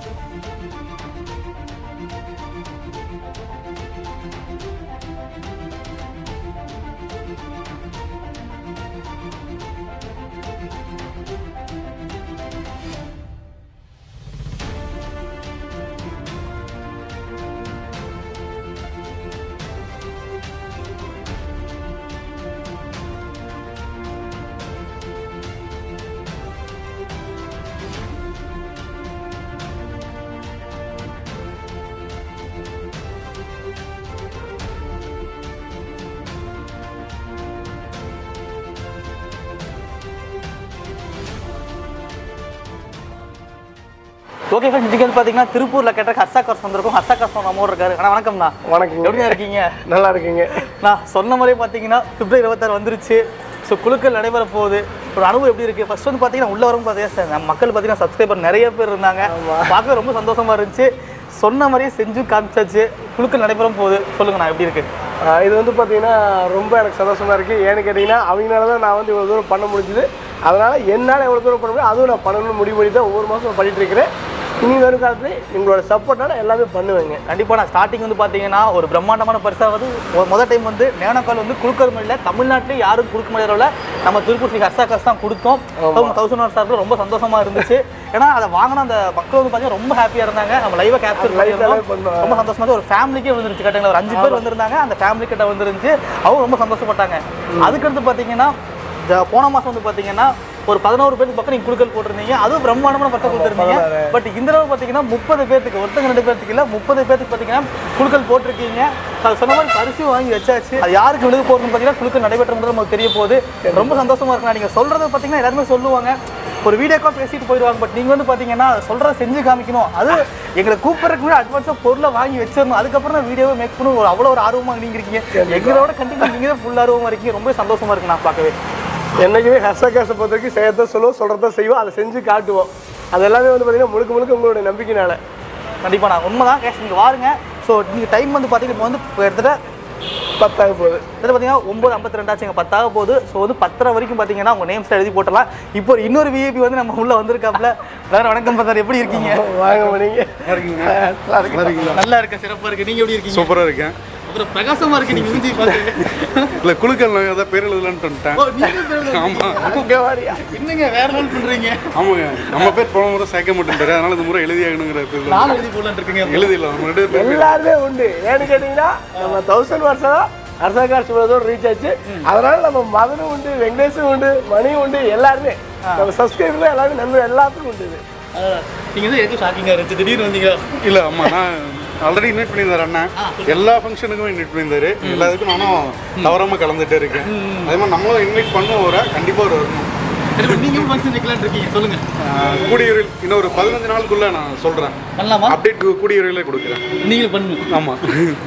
Okay friends இன்னைக்கு வந்து பார்த்தீங்கன்னா திருப்பூரில் கேட்ட ஹர்ஷா கார்ஸ் வந்திருக்கோம் ஹர்ஷா கார்ஸ் நம்ம ஊர் இருக்காரு அண்ணா வணக்கம்ண்ணா வணக்கங்க எப்படிண்ணா இருக்கீங்க நல்லா இருக்கீங்க நான் சொன்ன மாதிரியே பார்த்தீங்கன்னா பிப்ரவரி இருபத்தாறு வந்துருச்சு ஸோ குழுக்கள் நடைபெற போகுது ஒரு அனுபவம் எப்படி இருக்குது ஃபர்ஸ்ட் வந்து பார்த்தீங்கன்னா உள்ள வரும் பார்த்தீங்கன்னா நம்ம மக்கள் பார்த்தீங்கன்னா சப்ஸ்கிரைபர் நிறைய பேர் இருந்தாங்க பார்க்க ரொம்ப சந்தோஷமா இருந்துச்சு சொன்ன மாதிரியே செஞ்சு காமிச்சாச்சு குழுக்கள் நடைபெறும் போகுது சொல்லுங்க நான் எப்படி இருக்கு ஆஹ் இது வந்து பார்த்தீங்கன்னா ரொம்ப எனக்கு சந்தோஷமா இருக்கு ஏன்னு கேட்டிங்கன்னா அவங்களால தான் நான் வந்து இவ்வளோ தூரம் பண்ண முடிஞ்சுது அதனால என்னால் எவ்வளோ தூரம் பண்ண முடியும் அதுவும் நான் பண்ணணும்னு முடிவு பண்ணி தான் ஒவ்வொரு மாதம் பண்ணிட்டு இருக்கிறேன் இனி வரும் காலத்துல உங்களோட சப்போர்ட்டால எல்லாமே பண்ணுவேங்க கண்டிப்பாக நான் ஸ்டார்டிங் வந்து பார்த்தீங்கன்னா ஒரு பிரம்மாண்டமான பரிசாக வந்து மொ- முதல் டைம் வந்து நேனோக்கால் வந்து குழுக்கள் முறையில் தமிழ்நாட்டிலே யாரும் கொடுக்க முடியாத நம்ம திருப்பூர் ஸ்ரீ ஹர்ஷா காசு தான் கொடுத்தோம் தௌசண்ட் ஒன் சார்பில் ரொம்ப சந்தோஷமா இருந்துச்சு ஏன்னா அதை வாங்கின அந்த மக்கள் வந்து பார்த்தீங்கன்னா ரொம்ப ஹாப்பியாக இருந்தாங்க நம்ம லைவாக கேப்சர் Live ஆவே பண்ணியிருந்தோம் பண்ணோம். ரொம்ப சந்தோஷமா இருந்துச்சு. ஒரு ஃபேமிலிக்கே வந்துருச்சு கேட்டாங்களா ஒரு அஞ்சு பேர் வந்திருந்தாங்க அந்த ஃபேமிலி கிட்ட வந்துருந்துச்சு அவங்க ரொம்ப சந்தோஷப்பட்டாங்க அதுக்கடுத்து பார்த்தீங்கன்னா இந்த போன மாதம் வந்து பார்த்தீங்கன்னா ஒரு பதினோரு பேருக்கு பக்கம் நீங்கள் குழுக்கள் போட்டிருந்தீங்க அதுவும் பிரம்மாண்டமான பக்கம் கொடுத்துருந்தீங்க பட் இந்த தடவை பார்த்தீங்கன்னா முப்பது பேர்த்துக்கு ஒருத்தங்க ரெண்டு பேர்த்துக்கு இல்லை முப்பது பேர்த்துக்கு பார்த்தீங்கன்னா குழுக்கள் போட்டிருக்கீங்க அது சொன்ன மாதிரி பரிசு வாங்கி வச்சாச்சு அது யாருக்கு விழுக போகுதுன்னு பார்த்தீங்கன்னா குழுக்கள் நடைபெற்ற முதல்ல நமக்கு தெரிய போகுது ரொம்ப சந்தோஷமா இருக்கு நீங்கள் சொல்றது பார்த்தீங்கன்னா எல்லாருமே சொல்லுவாங்க ஒரு வீடியோ கால் பேசிட்டு போயிடுவாங்க பட் நீங்கள் வந்து பார்த்தீங்கன்னா சொல்கிறத செஞ்சு காமிக்கணும் அது எங்களை கூப்பிட்றதுக்கு முன்னாடி அட்வான்ஸாக பொருளை வாங்கி வச்சிடணும் அதுக்கப்புறம் தான் வீடியோவை மேக் பண்ணணும் ஒரு அவ்வளோ ஒரு ஆர்வமாக நீங்கள் இருக்கீங்க எங்களோட கண்டிப்பாக நீங்கள் தான் ஃபுல் ஆர்வமாக இருக்கீங்க ரொம்ப சந்தோஷமா இருக்கு நான் பார்க்கவே என்னைக்குமே ஹர்ஷா காசை பொறுத்த வரைக்கும் செய்யறத சொல்லுவோம் சொல்கிறத செய்வோம் அதை செஞ்சு காட்டுவோம் அது எல்லாமே வந்து பார்த்தீங்கன்னா முழுக்க முழுக்க உங்களுடைய நம்பிக்கைனால கண்டிப்பாக நான் உண்மை தான் கேஷ் நீங்கள் வாருங்க ஸோ நீங்கள் டைம் வந்து பார்த்தீங்கன்னா இப்போ வந்து இப்போ எடுத்துகிட்ட பத்தாக போகுது இதில் பார்த்தீங்கன்னா ஒம்பது ஐம்பத்தி ரெண்டாச்சுங்க பத்தாக போகுது ஸோ வந்து பத்தரை வரைக்கும் பார்த்தீங்கன்னா உங்கள் நேம்ஸ் எழுதி போட்டலாம் இப்போ ஒரு இன்னொரு விஐபி வந்து நம்ம உள்ள வந்திருக்காப்ல வேற வணக்கம் பத்தார் எப்படி இருக்கீங்க வாங்க மணிங்க நல்லா இருக்கு நல்லா இருக்க சிறப்பாக இருக்கு நீங்கள் எப்படி இருக்கீங்க சூப்பராக இருக்கேன் அப்புறம் பிரகாசமா இருக்கு நீங்க மூஞ்சி பார்த்து இல்லை குழுக்கள் நான் ஏதாவது பேர் எழுதலான்ட்டு வந்துட்டேன் ஓ நீங்க பேர் ஆமாம் இங்கே வாரியா என்னங்க வேற நாள் பண்றீங்க ஆமாங்க நம்ம பேர் போன முறை சேர்க்க மாட்டேன்ட்டாரு அதனால இந்த முறை எழுதி ஆகணுங்கிற பேர் நானும் எழுதி போடலான்னு இருக்கீங்க எழுதிடலாம் நம்ம ரெண்டு பேர் எல்லாருமே உண்டு ஏன்னு கேட்டீங்கன்னா நம்ம தௌசண்ட் வருஷம் அரசா காசு இவ்வளோ ரீச் ஆச்சு அதனால நம்ம மதனும் உண்டு வெங்கடேஷும் உண்டு மணியும் உண்டு எல்லாருமே நம்ம சப்ஸ்கிரைபர் எல்லாருமே நம்ம எல்லாத்துக்கும் உண்டு இது அஹ், நீங்க வந்து எதுவும் ஷாக்கிங்கா இருந்துச்சு திடீர்னு வந்தீங்க இல்லை ஆமாம் நான் ஆல்ரெடி இன்வைட் பண்ணியிருந்தார் அண்ணன் எல்லா ஃபங்க்ஷனுக்கும் இன்வைட் பண்ணியிருந்தாரு எல்லாத்துக்கும் நானும் தவறாமல் கலந்துட்டே இருக்கேன் அதே மாதிரி நம்மளும் இன்வைட் பண்ணுவோம் வர கண்டிப்பாக ஒரு வரணும் சரி, நீங்க ஃபங்க்ஷன் வைக்கலாம்னு இருக்கீங்க சொல்லுங்க ஆஹ் கூடிய விரைவில் இன்னும் ஒரு பதினஞ்சு நாளுக்குள்ள நான் சொல்கிறேன் பண்ணலாமா அப்டேட் கூடிய விரைவில் கொடுக்குறேன் நீங்களும் பண்ணுங்க ஆமாம்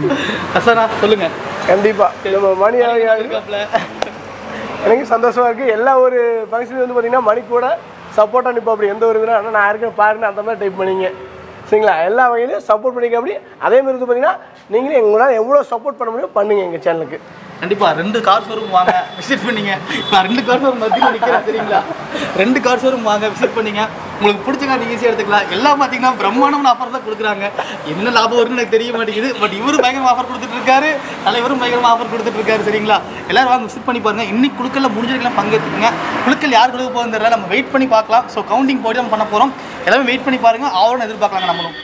ஹசனா சொல்லுங்க கண்டிப்பா நம்ம மணி ஆகி- இருக்காப்ல எனக்கு சந்தோஷமா இருக்கு எல்லா ஒரு ஃபங்க்ஷன் வந்து பார்த்தீங்கன்னா மணி கூட சப்போர்ட்டாக நிற்போம் அப்படி எந்த ஒரு இதுனா அண்ணா நான் இருக்கேன் பாருங்க அந்த மாதிரி டைப் பண்ணீங்க சரிங்களா எல்லா வகையிலையும் சப்போர்ட் பண்ணிக்க அப்படி அதே மாதிரி வந்து பார்த்தீங்கன்னா நீங்களும் எங்களால் எவ்வளோ சப்போர்ட் பண்ண முடியும் பண்ணுங்க எங்கள் சேனலுக்கு கண்டிப்பா ரெண்டு கார் ஷோரூம் வாங்க விசிட் பண்ணீங்க நான் ரெண்டு கார் ஷோரூம் மத்தியில் நிற்கிறேன் சரிங்களா ரெண்டு கார் ஷோரூம் வாங்க விசிட் பண்ணீங்க உங்களுக்கு பிடிச்ச கார் நீங்கள் ஈஸியாக எடுத்துக்கலாம் எல்லாம் பார்த்தீங்கன்னா பிரம்மாண்டமான ஆஃபர் தான் கொடுக்குறாங்க என்ன லாபம் வரும்னு எனக்கு தெரிய மாட்டேங்குது பட் இவரு பயங்கரமா ஆஃபர் கொடுத்துட்டு இருக்காரு தலைவரும் பயங்கரமா ஆஃபர் கொடுத்துட்டு இருக்காரு சரிங்களா எல்லாரும் வாங்க விசிட் பண்ணி பாருங்க இன்னைக்கு குழுக்கள்ல முடிஞ்சிருக்கலாம் பங்கேற்றுக்குங்க குழுக்கள் யார் கொடுக்க போகுதுன்னு தெரியல நம்ம வெயிட் பண்ணி பார்க்கலாம் ஸோ கவுண்டிங் போயிட்டு நம்ம பண்ண போகிறோம் எல்லாமே வெயிட் பண்ணி பாருங்க ஆவணும் எதிர்பார்க்கலாங்க நம்மளும்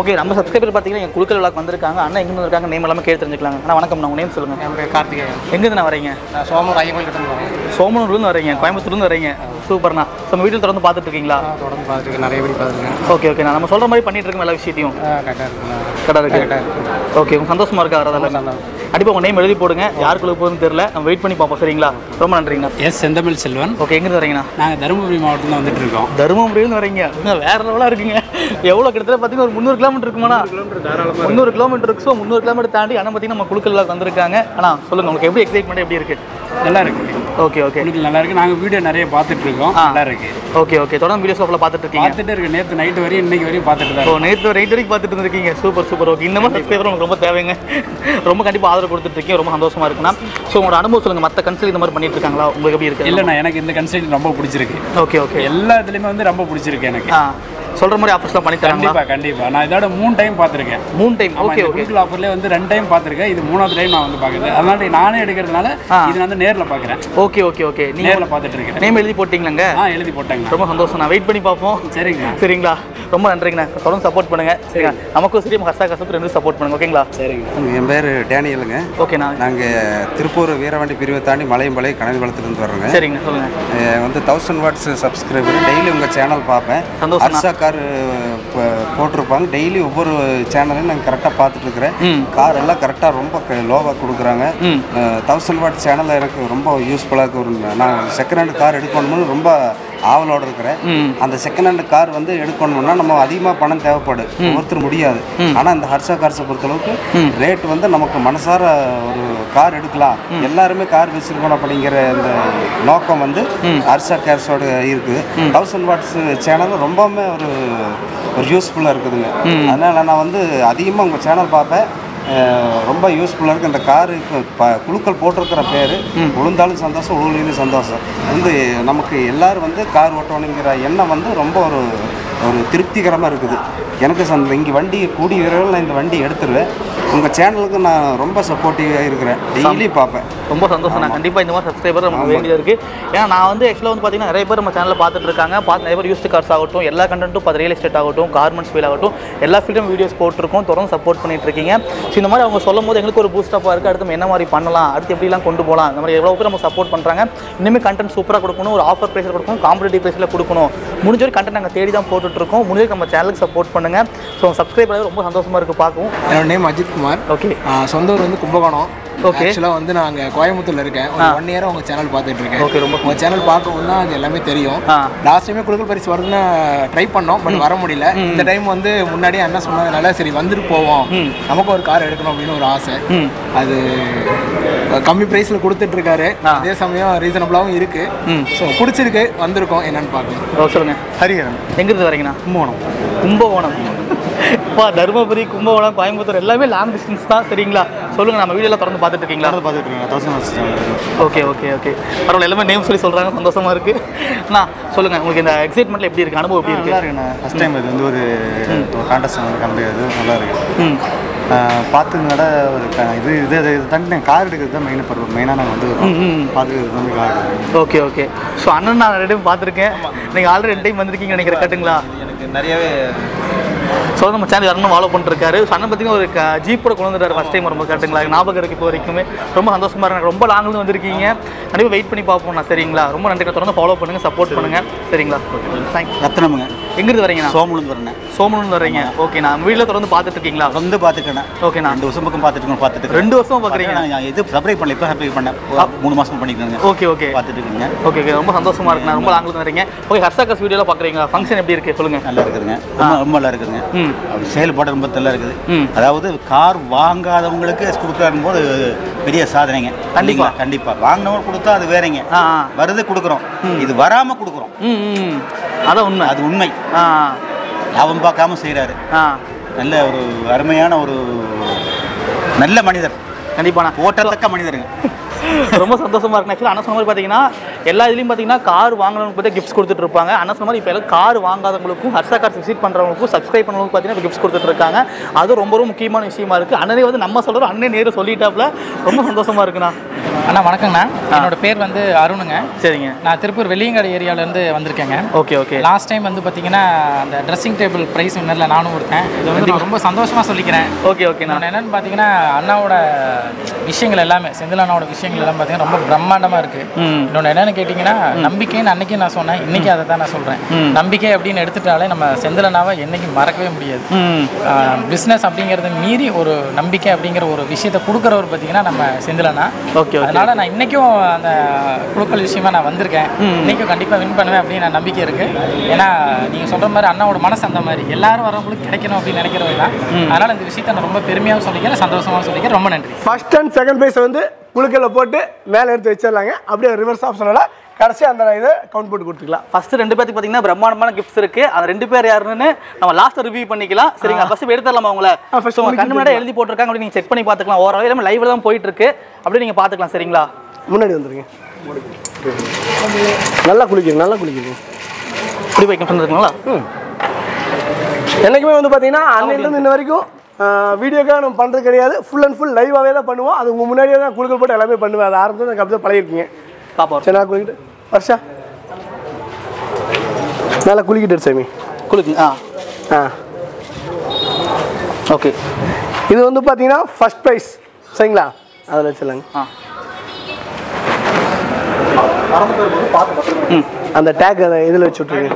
ஓகே நம்ம சப்ஸ்கிரைபர் பார்த்தீங்கன்னா எங்கள் குழுக்கள் விழாக்கு வந்திருக்காங்க அண்ணா எங்கே வந்திருக்காங்க நேம் எல்லாமே கேட்டு தெரிஞ்சுக்கலாங்க அண்ணா வணக்கம் நான் உங்கள் நேம் சொல்லுங்கள் என் பேர் கார்த்திகேயன் எங்கேருந்து நான் வரீங்க நான் சோமூர் ஐயங்கோயில் கிட்ட வரேன் சோமனூர்லேருந்து வரீங்க கோயம்புத்தூர்லேருந்து வரீங்க சூப்பர்ண்ணா ஸோ நம்ம வீட்டில் தொடர்ந்து பார்த்துட்டு இருக்கீங்களா நான் தொடர்ந்து பார்த்துருக்கேன் நிறைய பேர் பார்த்துருக்கேன் ஓகே ஓகே நான் நம்ம சொல்கிற மாதிரி பண்ணிட்டு இருக்கோம் எல்லா விஷயத்தையும் கரெக்டாக இருக்குண்ணா கடை இருக்கு கரெக்டாக இருக்கு ஓகே உங்க சந்தோஷமா இருக்கா வரதால கண்டிப்பாக உங்கள் நேம் எழுதி போடுங்க யாருக்குள்ள போகுதுன்னு தெரியல நம்ம வெயிட் பண்ணி பார்ப்போம் சரிங்களா ரொம்ப நன்றிங்கண்ணா எஸ் செந்தமிழ் செல்வன் ஓகே எங்கேருந்து வரீங்கண்ணா நாங்கள் தருமபுரி மாவட்டத்தில் வந்துட்டு இருக்கோம் தருமபுரியிலேருந்து வரீங்க இன்னும் வேற லெவலாக இருக்குங்க எவ்வளோ கிட்டத்தட்ட பார்த்தீங்கன்னா ஒரு முந்நூறு கிலோமீட்டர் இருக்குமாண்ணா முந்நூறு கிலோமீட்டர் இருக்கு ஸோ முந்நூறு கிலோமீட்டர் தாண்டி ஆனால் பார்த்தீங்கன்னா நம்ம குழுக்கள் வந்திருக்காங்க ஆனால் சொல்லுங்கள் உங்களுக்கு எப்படி எக்ஸைட்மெண்ட் எப்படி இருக்கு நல்லா இருக்கு ஓகே ஓகே உங்களுக்கு நல்லா இருக்கு நாங்கள் வீடியோ நிறைய பார்த்துட்டு இருக்கோம் ஆ. நல்லா இருக்கு ஓகே ஓகே தொடர்ந்து வீடியோஸ் ஃபுல்லாக பார்த்துட்டு இருக்கீங்க பார்த்துட்டு இருக்கு நேற்று நைட்டு வரையும் இன்னைக்கு வரையும் பார்த்துட்டு தான் ஸோ இருக்கோம். நேற்று நைட் வரைக்கும் பார்த்துட்டு இருந்திருக்கீங்க சூப்பர் சூப்பர் ஓகே இந்த மாதிரி சப்ஸ்கிரைபர் உங்களுக்கு ரொம்ப தேவைங்க ரொம்ப கண்டிப்பாக ஆதரவு கொடுத்துட்டு இருக்கீங்க ரொம்ப சந்தோஷமா இருக்குண்ணா ஸோ உங்களோட அனுபவம் சொல்லுங்கள் மற்ற கன்சல் இந்த மாதிரி பண்ணிட்டு இருக்காங்களா உங்களுக்கு எப்படி இருக்கு இல்லைண்ணா எனக்கு இந்த கன்சல்ட் ரொம்ப பிடிச்சிருக்கு ஓகே ஓகே எல்லா இதுலேயுமே வந்து ரொம்ப பிடிச்சிருக்கு எனக்கு ஆ சொல்கிற மாதிரி ஆஃபர்ஸ்லாம் பண்ணி தராங்களா கண்டிப்பா கண்டிப்பா நான் இதோட மூணு டைம் பார்த்துருக்கேன் மூணு டைம் ஓகே ஓகே கூகுள் ஆஃபர்லேயே வந்து ரெண்டு டைம் பார்த்துருக்கேன் இது மூணாவது டைம் நான் வந்து பார்க்குறேன் அதனால நானே எடுக்கிறதுனால ஆ. இது நான் வந்து நேரில் பார்க்குறேன் ஓகே ஓகே ஓகே நீங்கள் நேரில் பார்த்துட்டு இருக்கேன் நேம் எழுதி போட்டிங்களாங்க ஆ எழுதி போட்டாங்க ரொம்ப சந்தோஷம் நான் வெயிட் பண்ணி பார்ப்போம் சரிங்கண்ணா சரிங்களா ரொம்ப நன்றிங்கண்ணா தொடர்ந்து சப்போர்ட் பண்ணுங்க சரிங்களா நமக்கும் சரி நம்ம ஹர்ஷா கசப்பு ரெண்டு சப்போர்ட் பண்ணுங்க ஓகேங்களா சரிங்க என் பேர் டேனியலுங்க ஓகேண்ணா நாங்கள் திருப்பூர் வீரவண்டி பிரிவை தாண்டி மலையம்பாளைய கனகவளத்துலேருந்து வர்றோங்க சரிங்கண்ணா சொல்லுங்க அஹ் வந்து தௌசண்ட் வாட்ஸ் சப்ஸ்கிரைபர் டெய்லி உங்கள் சேனல் பார்ப்பேன் சந்தோஷம்ண்ணா. அர்ஷா கார் போட்டிருப்பாங்க டெய்லி ஒவ்வொரு சேனலையும் நாங்கள் கரெக்டாக பார்த்துட்ருக்குறேன் ம். கார் எல்லாம் கரெக்டாக ரொம்ப லோவாக கொடுக்குறாங்க ம். தௌசண்ட் வாட் சேனல் எனக்கு ரொம்ப யூஸ்ஃபுல்லாக இருக்கு ஒரு நான் செகண்ட் ஹேண்ட் கார் எடுக்கணும்னு ரொம்ப ஆவலோடு இருக்கிறேன் ம் அந்த செகண்ட் ஹேண்ட் கார் வந்து எடுக்கணும்னா நம்ம அதிகமாக பணம் தேவைப்படும் ஒவ்வொருத்தர் முடியாது ஆனால் இந்த ஹர்ஷா கார்ஸை பொறுத்தளவுக்கு ரேட் வந்து நமக்கு மனசார ஒரு கார் எடுக்கலாம் எல்லாருமே கார் வச்சிருக்கணும் அப்படிங்கிற இந்த நோக்கம் வந்து ஹர்ஷா கார்ஸோட இருக்குது தௌசண்ட் வாட்ஸ் சேனல் ரொம்பவுமே ஒரு ஒரு யூஸ்ஃபுல்லாக இருக்குதுங்க அதனால் நான் வந்து அதிகமாக உங்கள் சேனல் பார்ப்பேன் அஹ் ரொம்ப யூஸ்ஃபுல்லாக இருக்குது இந்த காரு இப்போ ப குழுக்கள் போட்டிருக்கிற பேர் விழுந்தாலும் சந்தோஷம் உழுவலையும் சந்தோஷம் வந்து நமக்கு எல்லாரும் வந்து கார் ஓட்டணுங்கிற எண்ணம் வந்து ரொம்ப ஒரு ஒரு திருப்திகரமாக இருக்குது எனக்கு சந்த இங்கே வண்டி கூடிய விரைவில் நான் இந்த வண்டி எடுத்துருவேன் உங்கள் சேனலுக்கு நான் ரொம்ப சப்போர்ட்டிவாக இருக்கிறேன் டெய்லி பார்ப்பேன் ரொம்ப சந்தோஷம் நான் கண்டிப்பாக இந்த மாதிரி சப்ஸ்கிரைபர் நமக்கு வேண்டியது இருக்குது ஏன்னா நான் வந்து ஆக்சுவலாக வந்து பார்த்தீங்கன்னா நிறைய பேர் நம்ம சேனலில் பார்த்துட்டு இருக்காங்க பார்த்து நிறைய பேர் யூஸ்டு கார்ஸ் ஆகட்டும் எல்லா கண்டென்ட்டும் பார்த்து ரியல் எஸ்டேட் ஆகட்டும் கார்மெண்ட்ஸ் ஃபீல் ஆகட்டும் எல்லா ஃபீல்டும் வீடியோஸ் போட்டிருக்கோம் தொடர்ந்து சப்போர்ட் பண்ணிட்டு இருக்கீங்க ஸோ இந்த மாதிரி அவங்க சொல்லும் போது எங்களுக்கு ஒரு பூஸ்டப்பாக இருக்குது அடுத்து நம்ம என்ன மாதிரி பண்ணலாம் அடுத்து எப்படிலாம் கொண்டு போகலாம் இந்த மாதிரி எவ்வளோ பேர் நம்ம சப்போர்ட் பண்ணுறாங்க இனிமேல் கண்டென்ட் சூப்பராக கொடுக்கணும் ஒரு ஆஃபர் ப்ரைஸில் கொடுக்கணும் காம்படிட்டிவ் ப்ரைஸில் கொடுக்கணும் முடிஞ்ச வரைக்கும் கண்டென்ட் நாங்கள் தேடி தான் போட்டுட்ருக்கோம் முடிஞ்ச வரைக்கும் நம்ம சேனலுக்கு சப்போர்ட் பண்ணுங்கள் ஸோ சப்ஸ்கிரைப் பண்ணது ரொம்ப சந்தோஷமாக இருக்குது பார்க்கவும் என்னோட நேம் அஜித் குமார் ஓகே ஆ, சொந்த ஊர் வந்து கும்பகோணம் Okay. ஆக்சுவலாக வந்து நாங்கள் கோயம்புத்தூர்ல இருக்கேன் ஒரு ஒன் இயராக உங்கள் சேனல் பார்த்துட்டு இருக்கேன் Okay, ரொம்ப உங்கள் சேனல் பார்க்கவும் தான் அது எல்லாமே தெரியும் ஆ. லாஸ்ட் டைமே குழுக்கள் பரிசு வருதுன்னு ட்ரை பண்ணோம் பட் வர முடியல இந்த டைம் வந்து முன்னாடியே அண்ணா சொன்னதுனால சரி வந்துட்டு போவோம் நமக்கு ஒரு கார் எடுக்கணும் அப்படின்னு ஒரு ஆசை ம் அது கம்மி ப்ரைஸில் கொடுத்துட்டு இருக்காரு ஆ. அதே சமயம் ரீசனபிளாகவும் இருக்கு ம். ஸோ பிடிச்சிருக்கு வந்திருக்கோம் என்னன்னு பார்க்கலாம் ஓ சொல்லுங்கள் ஹரிஹரன் எங்கிருந்து வரீங்கண்ணா கும்பகோணம் கும்பகோணம் இப்போ தருமபுரி கும்பகோணம் கோயம்புத்தூர் எல்லாமே லாங் டிஸ்டன்ஸ் தான் சரிங்களா சொல்லுங்கள் நம்ம வீடியோலாம் திறந்து பார்த்துட்டு இருக்கீங்களா பார்த்துட்டு இருக்கேன் thousand watts okay okay okay பரவாயில்ல எல்லாமே நேம் சொல்லி சொல்கிறாங்க சந்தோஷமா இருக்கு அண்ணா சொல்லுங்கள் உங்களுக்கு இந்த எக்ஸைட்மெண்ட்டில் எப்படி இருக்குது அனுபவம் எப்படி நல்லா இருக்குது இருக்குண்ணா ஃபஸ்ட் டைம் இது வந்து ஒரு ஒரு கான்டெஸ்ட் வந்து கலந்துக்கிறது நல்லா இருக்கு ம் பார்த்துங்கட ஒரு க- இது இது இது இது தாண்டி நாங்கள் கார் எடுக்கிறது தான் மெயின் பருவம் மெயினாக நாங்கள் வந்து ம், ம். பார்த்துக்கிறது வந்து கார் எடுக்கிறது ஓகே ஓகே ஸோ அண்ணன் நான் ரெண்டு டைம் பார்த்துருக்கேன் நீங்கள் ஆல்ரெடி ரெண்டு டைம் வந்திருக்கீங்க நினைக்கிறேன் கட்டுங்களா எனக்கு நிறையவே ஸோ நம்ம சேனல் அண்ணன் ஃபாலோ பண்ணிருக்காரு ஸோ அண்ணன் பார்த்தீங்கன்னா ஒரு க- ஜீப்போட கொண்டு வந்துட்டாரு ஃபஸ்ட் டைம் ரொம்ப கட்டுங்களா எனக்கு ஞாபகம் இருக்கு இப்போ வரைக்குமே ரொம்ப சந்தோஷமா இருக்கு ரொம்ப லாங்கில் வந்திருக்கீங்க கண்டிப்பாக வெயிட் பண்ணி பார்ப்போம் நான் சரிங்களா ரொம்ப நன்றி தொடர்ந்து ஃபாலோ பண்ணுங்க சப்போர்ட் பண்ணுங்க சரிங்களா தேங்க்ஸ் ரத்னமுங்க எங்கிருந்து வரீங்கண்ணா சோமலந்து வரேன் சோமனூர்ல வரீங்க ஓகே நான் வீட்டில் தொடர்ந்து பார்த்துட்டு இருக்கீங்களா வந்து பார்த்துட்டேன் ஓகேண்ணா ரெண்டு வருஷம் பக்கம் பார்த்துட்டு இருக்கேன் பார்த்துட்டு இருக்கேன். ரெண்டு வருஷம் பார்க்குறீங்க நான் இது சப்ஸ்கிரைப் பண்ணல இப்போ சப்ஸ்கிரைப் பண்ணேன் ஒரு மூணு மாசம் பண்ணிக்கிறேங்க ஓகே ஓகே பார்த்துட்டு இருக்கீங்க ஓகே ஓகே ரொம்ப சந்தோஷமா இருக்கு நான் ரொம்ப லாங்கில் வரீங்க ஓகே ஹர்ஷாக்கஸ் வீடியோலாம் பார்க்குறீங்களா ஃபங்க்ஷன் எப்படி இருக்கு சொல்லுங்க நல்லா இருக்குதுங்க ரொம்ப ரொம்ப நல்லா இருக்குதுங்க ம் அப்படி செயல்பாடு ரொம்ப நல்லா இருக்குது ம். அதாவது கார் வாங்காதவங்களுக்கு கொடுக்குறாங்க போது பெரிய சாதனைங்க இல்லைங்களா? கண்டிப்பா வாங்கினவங்க கொடுத்தா அது வேறங்க ஆ ஆ. வருது கொடுக்குறோம் இது வராம கொடுக்குறோம் ம் ம் அதான் உண்மை அது உண்மை ஆ லாபம் பார்க்காம செய்றாரு ஆ நல்ல ஒரு அருமையான ஒரு நல்ல மனிதர் கண்டிப்பாண்ணா போட்டத்தக்க மனிதருங்க ரொம்ப சந்தோஷமா இருக்கு ஆக்சுவலாக அண்ணா சொன்ன மாதிரி பார்த்தீங்கன்னா எல்லா இதுலையும் பார்த்தீங்கன்னா கார் வாங்கினவங்களுக்கு பார்த்தா கிஃப்ட்ஸ் கொடுத்துட்டு இருப்பாங்க அண்ணா சொன்ன மாதிரி இப்போ எல்லாம் கார் வாங்காதவங்களுக்கும் ஹர்ஷா கார்ஸ் விசிட் பண்ணுறவங்களுக்கும் சப்ஸ்கிரைப் பண்ணவங்களுக்கும் பார்த்தீங்கன்னா கிஃப்ட்ஸ் கொடுத்துட்டு இருக்காங்க அது ரொம்ப ரொம்ப முக்கியமான விஷயமா இருக்கு அண்ணனே வந்து நம்ம சொல்கிறோம் அண்ணன் நேரு சொல்லிட்டாப்ல ரொம்ப சந்தோஷமா இருக்குண்ணா அண்ணா வணக்கங்கண்ணா என்னோட பேர் வந்து அருணுங்க சரிங்க நான் திருப்பூர் வெள்ளியங்காடு ஏரியாவிலேருந்து வந்திருக்கேங்க ஓகே ஓகே லாஸ்ட் டைம் வந்து பார்த்தீங்கன்னா அந்த ட்ரெஸ்ஸிங் டேபிள் ப்ரைஸ் வின்னரில் நானும் கொடுத்தேன் இது வந்து நான் ரொம்ப சந்தோஷமாக சொல்லிக்கிறேன் ஓகே ஓகேண்ணா நான் என்னென்னு பார்த்தீங்கன்னா அண்ணாவோட விஷயங்கள் எல்லாமே செந்தில் அண்ணாவோட விஷயங்கள் எல்லாம் பார்த்தீங்கன்னா ரொம்ப பிரம்மாண்டமாக இருக்குது ம். இன்னொன்று என்னென்னு கேட்டிங்கன்னா நம்பிக்கைன்னு அன்னைக்கு நான் சொன்னேன் இன்னைக்கு அதை தான் நான் சொல்கிறேன் நம்பிக்கை அப்படின்னு எடுத்துட்டாலே நம்ம செந்தில் அண்ணாவை என்னைக்கு மறக்கவே முடியாது ம் பிஸ்னஸ் அப்படிங்கிறத மீறி ஒரு நம்பிக்கை அப்படிங்கிற ஒரு விஷயத்தை கொடுக்குறவர் பார்த்தீங்கன்னா நம்ம செந்திலண்ணா ஓகே ஓகே அதனால நான் இன்னைக்கும் அந்த குழுக்கள் விஷயமா நான் வந்திருக்கேன் இன்னைக்கும் கண்டிப்பாக வின் பண்ணுவேன் அப்படின்னு நான் நம்பிக்கை இருக்கு ஏன்னா நீங்க சொல்ற மாதிரி அண்ணாவோட மனசு அந்த மாதிரி எல்லாரும் வரவங்களுக்கு கிடைக்கணும் அப்படின்னு நினைக்கிறவங்க தான் அதனால இந்த விஷயத்தை நான் ரொம்ப பெருமையாகவும் சொல்லிக்கிறேன் சந்தோஷமாகவும் சொல்லிக்கிறேன் ரொம்ப நன்றி ஃபர்ஸ்ட் அண்ட் செகண்ட் ப்ரைஸ் வந்து குழுக்களில் போட்டு மேலே எடுத்து வச்சிடலாங்க அப்படியே ரிவர்ஸ் ஆப்ஷனோட கடைசி அந்த இதை கவுண்ட் போட்டு கொடுத்துக்கலாம் ஃபர்ஸ்ட் ரெண்டு பேருக்கு பார்த்தீங்கன்னா பிரம்மாண்டமான கிஃப்ட்ஸ் இருக்கு அந்த ரெண்டு பேர் யாருன்னு நம்ம லாஸ்ட் ரிவ்யூ பண்ணிக்கலாம் சரிங்களா ஃபர்ஸ்ட் எடுத்துடலாமா உங்களை ஆ, first ஃபர்ஸ்ட் உங்க கண்ணு முன்னாடி எழுதி போட்டிருக்காங்க அப்படி நீங்க செக் பண்ணி பார்த்துக்கலாம் ஓவரால் எல்லாமே லைவ்ல தான் போயிட்டு இருக்கு அப்படியே நீங்க பார்த்துக்கலாம் சரிங்களா முன்னாடி வந்துருங்க நல்லா குளிக்கிறீங்க நல்லா குளிக்கிறீங்க இப்படி வைக்க சொன்னதுங்களா என்னைக்குமே வந்து பார்த்தீங்கன்னா அன்னையிலேருந்து இன்ன வரைக்கும் வீடியோக்காக நம்ம பண்ணுறது கிடையாது ஃபுல் அண்ட் ஃபுல் லைவாகவே தான் பண்ணுவோம் அது உங்கள் முன்னாடியே தான் குழுக்கள் போட்டு எல்லாமே பண்ணுவேன் அது ஆரம்பத்தில் எனக்கு அப்படியே பழகிருக்கீங்க பாப்பா சரி நான் குளிக்கிட்டு வருஷா நல்லா குளிக்கிட்டு சாமி குளுக்குங்க ஆ ஆ ஓகே இது வந்து பார்த்தீங்கன்னா ஃபர்ஸ்ட் ப்ரைஸ் சரிங்களா அதில் வச்சிடலாங்க ஆ அந்த டேக் அதை இதில் வச்சு விட்ருங்க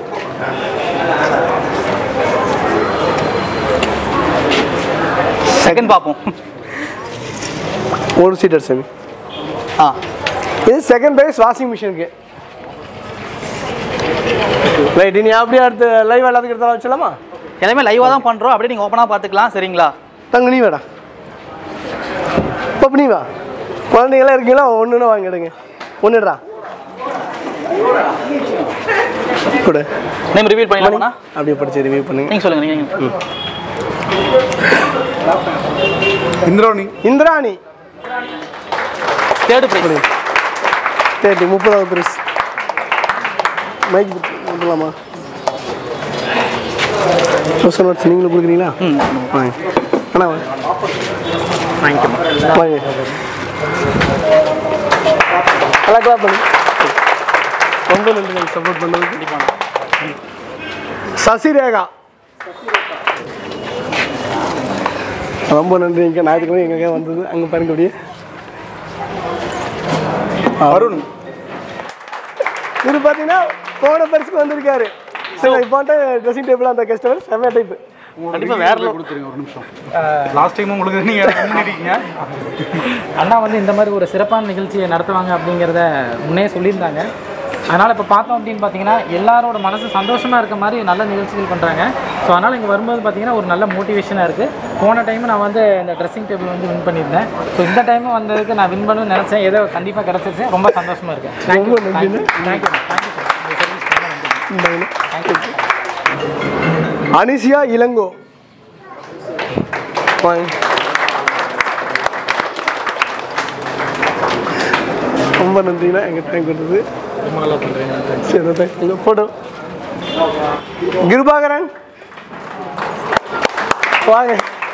செகண்ட் பார்ப்போம் ஒரு சீட்டர் சாமி ஆ இது செகண்ட் ப்ரைஸ் வாஷிங் மிஷினுக்கு ரைட் இனி அப்படியே அடுத்து லைவ் எல்லாத்துக்கு எடுத்தாலும் வச்சிடலாமா எல்லாமே லைவாக தான் பண்ணுறோம் அப்படியே நீங்கள் ஓப்பனாக பார்த்துக்கலாம் சரிங்களா தங்க நீ வேடா இப்போ நீ வா குழந்தைங்களாம் இருக்கீங்களா ஒன்றுன்னு வாங்கி எடுங்க ஒன்றுடா கொடு நேம் ரிவீல் பண்ணிடலாமா அப்படியே படிச்சு ரிவ்யூ பண்ணுங்க நீங்கள் சொல்லுங்கள் நீங்கள் Indrani Indrani third prize thirty முப்பதாவது பிரைஸ் மைக் கொடுக்கலாமா சோஷியல் ஒர்க்ஸ் நீங்களும் கொடுக்குறீங்களா வாங்க அண்ணா வாங்க வாங்க நல்லா கிளாப் பண்ணு ரொம்ப நன்றி சப்போர்ட் பண்ணதுக்கு சசிரேகா ரொம்ப நன்றி இங்கே ஞாயிற்றுக்கிழமை எங்கே வந்தது அங்கே பாருங்க அப்படியே அருண் இவர் பார்த்தீங்கன்னா போன பரிசுக்கு வந்திருக்காரு சரி இப்போ ட்ரெஸ்ஸிங் டேபிள் அந்த கஸ்டமர் செம்ம டைப்பு கண்டிப்பாக வேற level. கொடுத்துருங்க ஒரு நிமிஷம் லாஸ்ட் டைம் உங்களுக்கு நீங்கள் பண்ணிருக்கீங்க அண்ணா வந்து இந்த மாதிரி ஒரு சிறப்பான நிகழ்ச்சியை நடத்துவாங்க அப்படிங்கிறத முன்னே சொல்லியிருந்தாங்க அதனால் இப்போ பார்த்தோம் அப்படின்னு பார்த்தீங்கன்னா எல்லாரோட மனசு சந்தோஷமாக இருக்க மாதிரி நல்ல நிகழ்ச்சிகள் பண்ணுறாங்க ஸோ அதனால் இங்கே வரும்போது பார்த்தீங்கன்னா ஒரு நல்ல மோட்டிவேஷனாக இருக்குது போன டைம் நான் வந்து இந்த ட்ரெஸ்ஸிங் டேபிள் வந்து வின் பண்ணியிருந்தேன் ஸோ இந்த டைமும் வந்ததுக்கு நான் வின் பண்ணணும்னு நினச்சேன் ஏதோ கண்டிப்பாக கிடச்சிருச்சு ரொம்ப சந்தோஷமாக இருக்கேன் thank you thank you thank you thank you thank you Anisiya Ilango வாங்க ரொம்ப நன்றிண்ணா எங்கள் டைம் கொடுத்தது சரி தேங்க் எங்கள் ஃபோட்டோ கிருபாகரன் வாங்க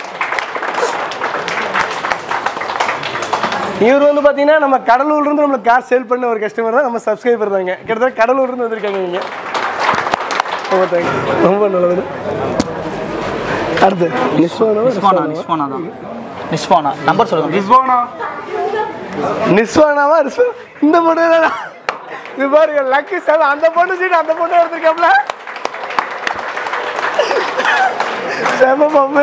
இவர் வந்து பார்த்தீங்கன்னா நம்ம கடலூர்லேருந்து நம்மளுக்கு கார் சேல் பண்ண ஒரு கஸ்டமர் தான் நம்ம சப்ஸ்கிரைபர் தாங்க கிட்டத்தட்ட கடலூர்லேருந்து வந்திருக்காங்க நீங்கள் ரொம்ப தேங்க்ஸ் ரொம்ப நல்லது அடுத்து நிஸ்வானா நிஸ்வானா நிஸ்வானா தான் நிஸ்வானா நம்பர் சொல்லுங்கள் ரிஸ்வானா நிஸ்வானாவா ரிஸ்வா இந்த பொண்ணு தானா? இது பாருங்க லக்கு சார் அந்த பொண்ணு சீட் அந்த பொண்ணு எடுத்திருக்காப்ல செம பாம்பு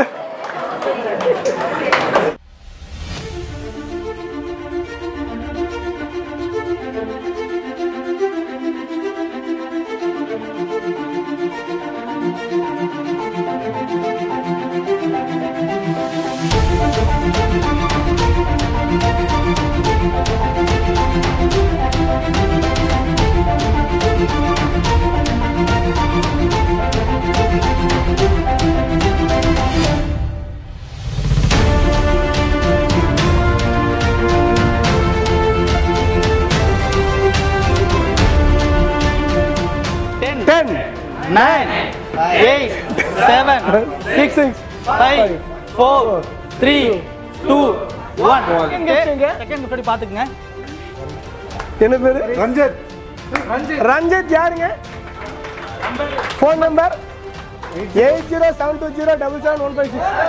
nine eight seven six six five four three two one gift இங்க. செகண்ட் முன்னாடி பார்த்துக்குங்க என்ன பேரு ரஞ்சித் ரஞ்சித் யாருங்க phone number eight zero seven two zero double seven one five six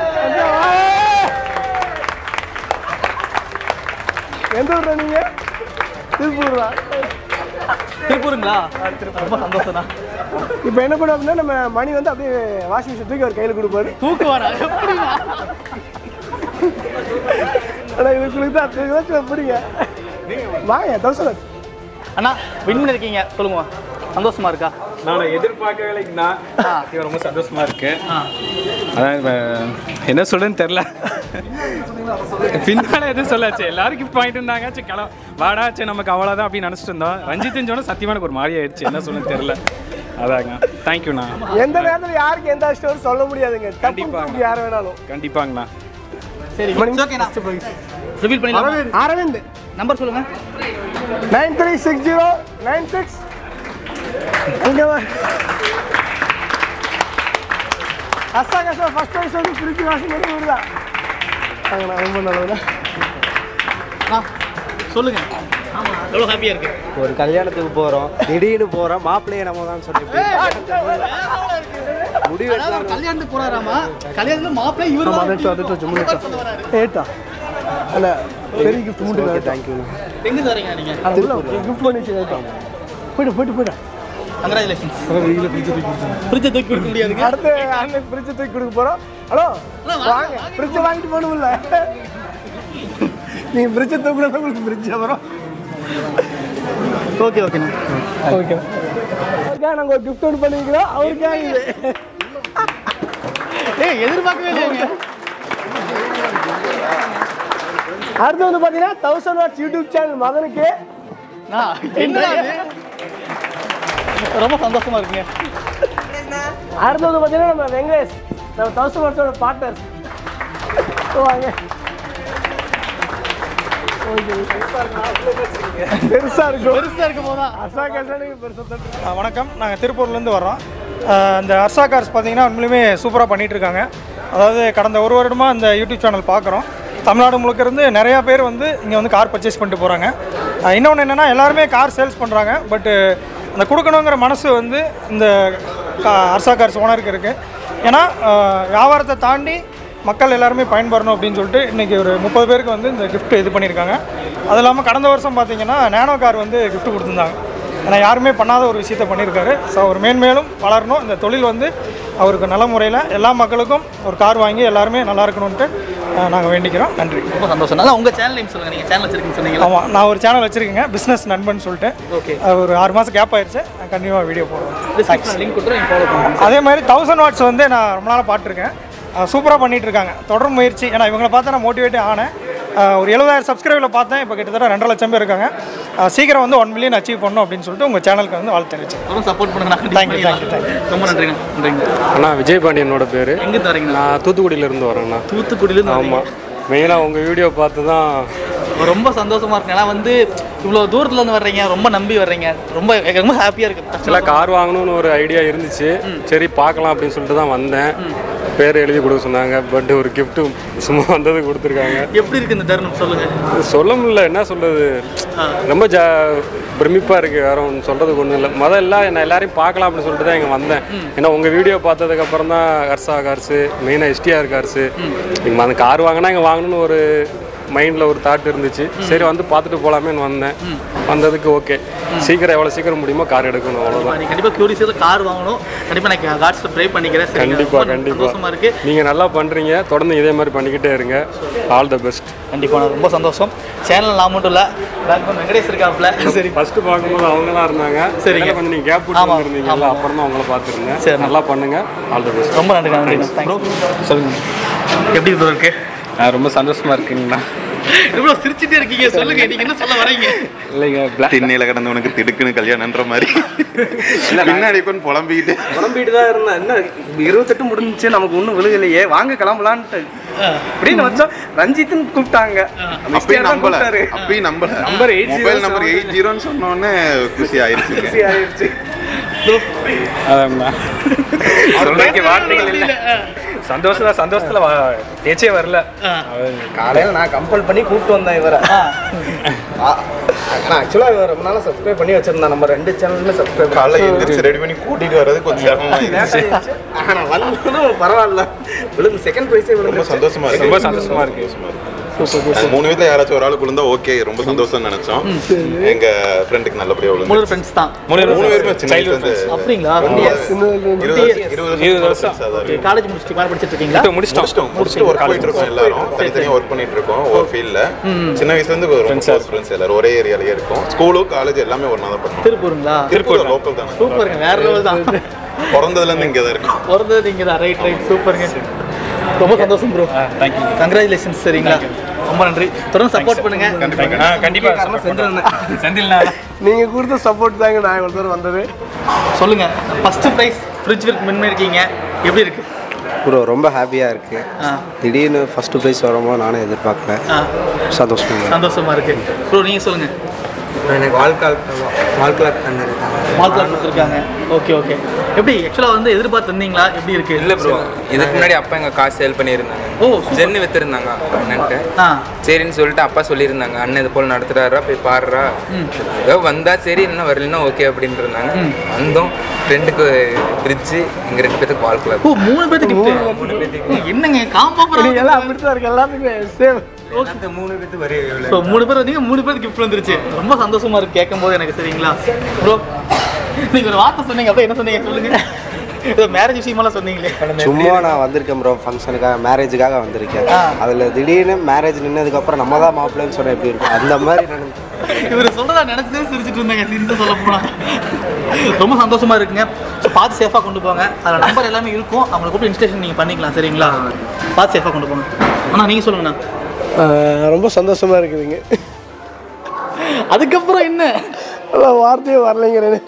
எந்த ஊர்ல நீங்க திருப்பூர்வா திருப்பூருங்களா ரொம்ப சந்தோஷம் தான் இப்போ என்ன பண்ணுவோம் அப்படின்னா நம்ம மணி வந்து அப்படியே வாஷிங் மிஷின் தூக்கி அவர் கையில் கொடுப்பாரு தூக்குவாரா எப்படிண்ணா ஆனால் இதுக்குள்ள தான் அது வச்சு எப்படிங்க வாங்க தௌசண்ட் அண்ணா வின் பண்ணிருக்கீங்க சொல்லுங்க சந்தோஷமா இருக்கா நான் எதிர்பார்க்கவே இல்லைங்கண்ணா இது ரொம்ப சந்தோஷமா இருக்கு அதான் இப்ப என்ன சொல்றேன்னு தெரில பின்னால எதுவும் சொல்லாச்சு எல்லாரும் கிஃப்ட் வாங்கிட்டு இருந்தாங்க சரி கிளம்ப வாடா சரி நமக்கு அவ்வளோதான் அப்படின்னு நினச்சிட்டு இருந்தோம் ரஞ்சித் சொன்னா சத்தியமா எனக்கு ஒரு மாதிரி ஆயிடுச்சு என்ன சொல்லுன்னு தெரில அதாங்க தேங்க்யூண்ணா எந்த நேரத்தில் யாருக்கு எந்த ஸ்டோர் சொல்ல முடியாதுங்க கண்டிப்பா. கண்டிப்பாக யார் வேணாலும் கண்டிப்பாங்கண்ணா சரி ஓகேண்ணா ரிவீல் பண்ணிடலாம் அரவிந்த் நம்பர் சொல்லுங்க nine three six zero nine six இங்கே கஷ்டம் கஷ்டம் ஃபர்ஸ்ட் ப்ரைஸ் வந்து ஃப்ரிட்ஜ் வாஷிங் பண்ணி வருதா வாங்கண்ணா ரொம்ப நல்லதுண்ணா ஆ சொல்லுங்க எவ்வளோ ஹாப்பியாக இருக்கு ஒரு கல்யாணத்துக்கு போகிறோம் திடீர்னு போகிறோம் மாப்பிள்ளையை நம்ம தான் சொல்லி முடிவு அதாவது அவர் கல்யாணத்துக்கு போறாராமா கல்யாணத்துக்கு மாப்பிள்ளை இவர் ஆமாம் அதட்டு அதட்டு வச்சு முன்னாடி ஏட்டா அல்ல பெரிய கிஃப்ட் மூட்டு தேங்க்யூ எங்க வரீங்க நீங்க கிஃப்ட் பண்ணி வச்சு ஏட்டா போய்ட்டு போய்ட்டு போய்ட்டு கங்க்ராச்சுலேஷன்ஸ் ஃப்ரிட்ஜை தூக்கி கொடுக்க முடியாதுங்க அடுத்து அண்ணன் ஃப்ரிட்ஜ் தூக்கி கொடுக்க போகிறோம் ஹலோ வாங்க ஃப்ரிட்ஜ் வாங்கிட்டு போகணும்ல நீங்கள் ஃப்ரிட்ஜை தூக்குனா உங்களுக்கு ஃப்ரிட்ஜ் வரும் ஓகே ஓகேண்ணா ஓகே அவருக்காக நாங்கள் ஒரு கிஃப்ட் ஒன்று பண்ணிக்கிறோம் அவருக்காக இது ஏய் எதிர்பார்க்கவே இல்லைங்க அடுத்து வந்து பார்த்தீங்கன்னா தௌசண்ட் வாட்ஸ் யூடியூப் சேனல் மதனுக்கு நான் என்னடா இது? ரொம்ப சந்தோஷமா இருக்குங்க அடுத்து வந்து பார்த்தீங்கன்னா நம்ம வெங்கடேஷ் நம்ம தௌசண்ட் வாட்ஸோட பார்ட்னர் வாங்க பெருசா இருக்கும் பெருசா இருக்கும் போதா அசா கல்யாணுக்கு பெருசா தான் வணக்கம் நாங்கள் திருப்பூர்லேருந்து வர்றோம் அஹ் இந்த அர்சா கார்ஸ் பார்த்தீங்கன்னா உண்மையிலுமே சூப்பராக பண்ணிட்டு இருக்காங்க அதாவது கடந்த ஒரு வருடமாக இந்த யூடியூப் சேனல் பார்க்குறோம் தமிழ்நாடு முழுக்க இருந்து நிறையா பேர் வந்து இங்கே வந்து கார் பர்ச்சேஸ் பண்ணிட்டு போகிறாங்க இன்னொன்று என்னென்னா எல்லாருமே கார் சேல்ஸ் பண்ணுறாங்க பட்டு அந்த கொடுக்கணுங்கிற மனசு வந்து இந்த கா- அர்சா கார்ஸ் ஓனருக்கு இருக்குது ஏன்னா அஹ் வியாபாரத்தை தாண்டி மக்கள் எல்லாருமே பயன்பெறணும் அப்படின்னு சொல்லிட்டு இன்றைக்கி ஒரு முப்பது பேருக்கு வந்து இந்த gift இது பண்ணியிருக்காங்க அது இல்லாமல் கடந்த வருஷம் பார்த்தீங்கன்னா நேனோ கார் வந்து gift கொடுத்துருந்தாங்க ஏன்னா யாருமே பண்ணாத ஒரு விஷயத்த பண்ணியிருக்காரு ஸோ அவர் மேன்மேலும் வளரணும் இந்த தொழில் வந்து அவருக்கு நல்ல முறையில் எல்லா மக்களுக்கும் ஒரு கார் வாங்கி எல்லாருமே நல்லா இருக்கணும்ன்ட்டு நாங்கள் வேண்டிக்கிறோம் நன்றி ரொம்ப சந்தோஷம் நல்லா உங்க சேனல் நேம் சொல்லுங்க நீங்க சேனல் வச்சிருக்கீங்க சொன்னீங்களா ஆமாம் நான் ஒரு சேனல் வச்சுருக்கேங்க பிஸ்னஸ் நண்பன் சொல்லிட்டு Okay. அஹ் ஒரு ஆறு மாதம் கேப் ஆயிடுச்சு நான் கண்டிப்பாக வீடியோ போடுவேன் டிஸ்கிரிப்ஷன் லிங்க் கொடுத்துரு நீங்க ஃபாலோ பண்ணுங்க அதே மாதிரி தௌசண்ட் வாட்ஸ் வந்து நான் ரொம்ப நாளாக பார்த்துருக்கேன் சூப்பராக பண்ணிட்டு இருக்காங்க தொடர் முயற்சி ஏன்னா இவங்களை பார்த்து நான் மோட்டிவேட்டே ஆனேன் அஹ் ஒரு எழுபதாயிரம் சப்ஸ்கிரைபில் பார்த்தேன் இப்போ கிட்டத்தட்ட ரெண்டரை லட்சம் பேர் இருக்காங்க அஹ் சீக்கிரம் வந்து ஒன் மில்லியன் அச்சீவ் பண்ணணும் அப்படின்னு சொல்லிட்டு உங்கள் சேனலுக்கு வந்து வாழ்த்து தெரிவிச்சேன் ரொம்ப சப்போர்ட் பண்ணுங்க Thank you, thank you, thank you. ரொம்ப நன்றிங்க நன்றிங்க அண்ணா விஜயபாண்டியனோட பேர் எங்க இருந்து வரீங்க நான் தூத்துக்குடியிலேருந்து வரேண்ணா தூத்துக்குடியில இருந்து ஆமாம் மெயினாக உங்கள் வீடியோ பார்த்து தான் ரொம்ப சந்தோஷமா இருக்கு ஏன்னா வந்து இவ்வளோ தூரத்துல இருந்து வர்றீங்க ரொம்ப நம்பி வர்றீங்க ரொம்ப எனக்கு ரொம்ப ஹாப்பியா இருக்கு ஆக்சுவலாக கார் வாங்கணும்னு ஒரு ஐடியா இருந்துச்சு சரி பார்க்கலாம் அப்படின்னு சொல்லிட்டு தான் வந்தேன் பேர் எழுதி கொடுக்க சொன்னாங்க பட் ஒரு gift சும்மா வந்தது கொடுத்துருக்காங்க எப்படி இருக்கு இந்த தருணம் சொல்லுங்க சொல்ல முடியல என்ன சொல்கிறது ரொம்ப ஜா பிரமிப்பாக இருக்குது வேற ஒன்று சொல்கிறதுக்கு ஒன்றும் இல்லை முதல்ல நான் எல்லாரையும் பார்க்கலாம் அப்படின்னு சொல்லிட்டு தான் இங்கே வந்தேன் ஏன்னா உங்கள் வீடியோ பார்த்ததுக்கப்புறம் தான் ஹர்ஷா கார்ஸு மெயினாக எஸ்டிஆர் கார்ஸு இங்கே அந்த கார் வாங்கினா இங்கே வாங்கணும்னு ஒரு மைண்டில் ஒரு தாட் இருந்துச்சு சரி வந்து பார்த்துட்டு போகலாமேன்னு வந்தேன் வந்ததுக்கு ஓகே சீக்கிரம் எவ்வளோ சீக்கிரம் முடியுமோ கார் எடுக்கணும் அவ்வளோதான் நீ கண்டிப்பா கியூரியஸாக கார் வாங்கணும் கண்டிப்பா நான் கார்ட்ஸ் ப்ரே பண்ணிக்கிறேன் சரிங்களா? கண்டிப்பாக ரொம்ப கண்டிப்பாக சந்தோஷமா இருக்கு நீங்கள் நல்லா பண்ணுறீங்க தொடர்ந்து இதே மாதிரி பண்ணிக்கிட்டே இருங்க ஆல் த பெஸ்ட் கண்டிப்பா நான் ரொம்ப சந்தோஷம் சேனல் நான் மட்டும் இல்ல பேக்ரவுண்ட் வெங்கடேஷ் இருக்காப்ல சரி ஃபர்ஸ்ட் பார்க்கும்போது அவங்க தான் இருந்தாங்க சரிங்க. இடையில கொஞ்சம் நீங்கள் கேப் விட்டு ஆமா, இருந்தீங்கல்ல ஆமா. அப்புறம் தான் அவங்கள பார்த்துருந்தேன் சரி. நல்லா பண்ணுங்க ஆல் த பெஸ்ட் ரொம்ப நன்றி நன்றி தேங்க்ஸ் சொல்லுங்க எப்படி ப்ரோ இருக்கு ரொம்ப சந்தோஷமா இருக்குங்கண்ணா இவ்வளோ சிரிச்சுட்டே இருக்கீங்க சொல்லுங்க நீங்க என்ன சொல்ல வரீங்க இல்லைங்க திண்ணையில கிடந்தவனுக்கு திடுக்குன்னு கல்யாணம்ன்ற மாதிரி பின்னாடி உட்காந்து புலம்பிக்கிட்டு புலம்பிட்டு தான் இருந்தேன் என்ன இருபத்தெட்டு முடிஞ்சுச்சு நமக்கு ஒன்றும் விழுகலையே வாங்க கிளம்பலான்ட்டு அப்படின்னு வச்சோம் ரஞ்சித்னு கூப்பிட்டாங்க அப்பயும் நம்பல அப்பயும் நம்பல Number eight zero mobile number seven. Eight ஜீரோன்னு சொன்னோடனே குஷி ஆயிடுச்சு Busy ஆயிடுச்சு அதாங்கண்ணா சொல்றதுக்கு வார்த்தைகள் இல்லை சந்தோஷம் தான் சந்தோஷத்துல வா- பேச்சே வரல காலையில் நான் கம்பல் பண்ணி கூப்பிட்டு வந்தேன் இவரை ஆனால் ஆக்சுவலாக இவர் ரொம்ப நாளாக சப்ஸ்கிரைப் பண்ணி வச்சிருந்தேன் நம்ம ரெண்டு சேனலுமே சப்ஸ்கிரைப் காலைல எழுந்திரிச்சு ரெடி பண்ணி கூட்டிட்டு வர்றது கொஞ்சம் சிரமமா இருந்துச்சு ஆனால் வந்ததும் பரவாயில்ல விழுந்து செகண்ட் ப்ரைஸே ரொம்ப விழுந்து சந்தோஷமா இருக்கு ரொம்ப சந்தோஷமா இருக்கு. சந்தோஷமா இருக்கு நாங்க மூணு வீட்ல யாராச்சும் ஒரு ஆளுக்கு விழுந்தா ஓகே ரொம்ப சந்தோஷம் நினைச்சோம் எங்க ஃப்ரெண்டுக்கு நல்லபடியா மூணு விழுந்து ஃப்ரெண்ட்ஸ் தான் மூணு மூணு பேருமே சின்ன வயசுல இருந்து அப்படிங்களா ரொம்ப இருபது வருஷம் இருபது இருபது வருஷம் வருஷம். friends ஆ தான் இருக்கோம். காலேஜ் முடிச்சுட்டு மேலே படிச்சிட்டு இருக்கீங்களா இப்போ முடிச்சிட்டோம் முடிச்சிட்டோம் முடிச்சுட்டு ஒர்க் போயிட்டு இருக்கோம் எல்லாரும் தனித்தனியா ஒர்க் பண்ணிட்டு இருக்கோம் ஒரு ஃபீல்ட்ல சின்ன வயசுல இருந்து ரொம்ப க்ளோஸ் ஃப்ரெண்ட்ஸ் எல்லாரும் ஒரே ஏரியாலயே இருக்கோம் ஸ்கூலும் காலேஜ் எல்லாமே ஒரு தான் பண்ணோம் திருப்பூருங்களா திருப்பூர் லோக்கல் தானே சூப்பருங்க வேற லெவல் தான் பிறந்ததுல இருந்து இங்க தான் இருக்கோம் பிறந்தது இங்கே தான் ரைட் ரைட் சூப்பருங்க ரொம்ப சந்தோஷம் ப்ரோ தேங்க்யூ கங்க்ராச்சுலேஷன்ஸ் சரிங்களா ரொம்ப நன்றி தொடர்ந்து சப்போர்ட் பண்ணுங்க கண்டிப்பா கண்டிப்பா செந்தில்ண்ணா நீங்கள் கொடுத்த சப்போர்ட் தாங்க நான் இவ்வளோ தூரம் வந்தது சொல்லுங்க ஃபர்ஸ்ட் ப்ரைஸ் ஃப்ரிட்ஜ் ஒர்க் மின் இருக்கீங்க எப்படி இருக்கு ப்ரோ ரொம்ப ஹாப்பியாக இருக்குது ஆ திடீர்னு ஃபஸ்ட்டு ப்ரைஸ் வரும்போது நானும் எதிர்பார்க்கல ஆ சந்தோஷமா சந்தோஷமா இருக்கு ப்ரோ நீங்க சொல்லுங்க எனக்கு வாழ்க்கால் வாழ்க்கலாக் தந்திருக்காங்க மால் கிளாஸ் கொடுத்துருக்காங்க ஓகே ஓகே எப்படி ஆக்சுவலாக வந்து எதிர்பார்த்து இருந்தீங்களா எப்படி இருக்கு இல்லை ப்ரோ இதுக்கு முன்னாடி அப்பா எங்கள் காசு சேல் பண்ணியிருந்தாங்க ஓ ஜென்னு வித்துருந்தாங்க அண்ணன்ட்டு ஆ சரின்னு சொல்லிட்டு அப்பா சொல்லியிருந்தாங்க அண்ணன் இது போல் நடத்துறாரா போய் பாடுறா ஏதோ வந்தா சரி இல்லைன்னா வரலன்னா ஓகே அப்படின்னு இருந்தாங்க வந்தோம் ஃப்ரெண்டுக்கு ஃப்ரிட்ஜு எங்கள் ரெண்டு பேத்துக்கு வால் கிளாக் ஓ மூணு பேத்துக்கு gift. என்னங்க காம்போ எல்லாம் அப்படி தான் இருக்கு எல்லாத்துக்குமே சேம் மூணு பேத்துக்கு வரே ஸோ மூணு பேர் வந்தீங்க மூணு பேருக்கு கிஃப்ட் வந்துருச்சு ரொம்ப சந்தோஷமா இருக்கு கேட்கும் போது எனக்கு சரிங்களா ப்ரோ நீங்க ஒரு வார்த்தை சொன்னீங்க அப்படியே என்ன சொன்னீங்க சொல்லுங்க ஏதோ மேரேஜ் விஷயமெல்லாம் சொன்னீங்களே சும்மா நான் வந்திருக்கேன் ப்ரோ ஃபங்க்ஷனுக்காக மேரேஜுக்காக வந்திருக்கேன் ஆ. அதில் திடீர்னு மேரேஜ் நின்னதுக்கப்புறம் நம்ம தான் மாப்பிள்ளைன்னு சொன்னால் எப்படி இருக்கும் அந்த மாதிரி நான் இவர் சொல்றதா நினைச்சதே சிரிச்சிட்டு இருந்தாங்க சீரியஸாக சொல்ல போனா ரொம்ப சந்தோஷமா இருக்குங்க ஸோ பார்த்து சேஃபாக கொண்டு போங்க அதில் நம்பர் எல்லாமே இருக்கும் அவங்களை கூப்பிட்டு இன்ஸ்டேஷன் நீங்கள் பண்ணிக்கலாம் சரிங்களா பார்த்து சேஃபாக கொண்டு போங்க அண்ணா நீங்கள் சொல்லுங்கண்ணா ரொம்ப சந்தோஷமா இருக்குதுங்க அதுக்கப்புறம் என்ன அதான் வார்த்தையே வரலைங்கிறேன்னு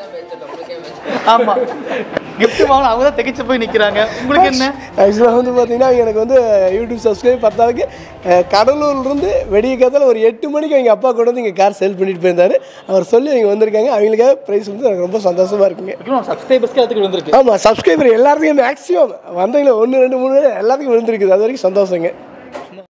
ஆமா கிஃப்ட் வாங்கணும் அவங்க தான் திகைச்சு போய் நிற்கிறாங்க உங்களுக்கு என்ன ஆக்சுவலாக வந்து பார்த்தீங்கன்னா எனக்கு வந்து யூடியூப் சப்ஸ்கிரைப் பத்தாவுக்கு கடலூர்லேருந்து வெடிய காலத்தில் ஒரு எட்டு மணிக்கு எங்கள் அப்பா கூட வந்து இங்கே கார் சேல் பண்ணிட்டு போயிருந்தாரு அவர் சொல்லி அவங்க வந்திருக்காங்க அவங்களுக்காக ப்ரைஸ் வந்து எனக்கு ரொம்ப சந்தோஷமாக இருக்குங்க சப்ஸ்கிரைபர்ஸ்க்கு எல்லாத்துக்கும் வந்திருக்கு ஆமாம் சப்ஸ்கிரைபர் எல்லாத்துக்கும் மேக்ஸிமம் வந்தவங்கள ஒன்று ரெண்டு மூணு எல்லாத்துக்கும் விழுந்திருக்குது அது வரைக்கும் சந்தோஷங்க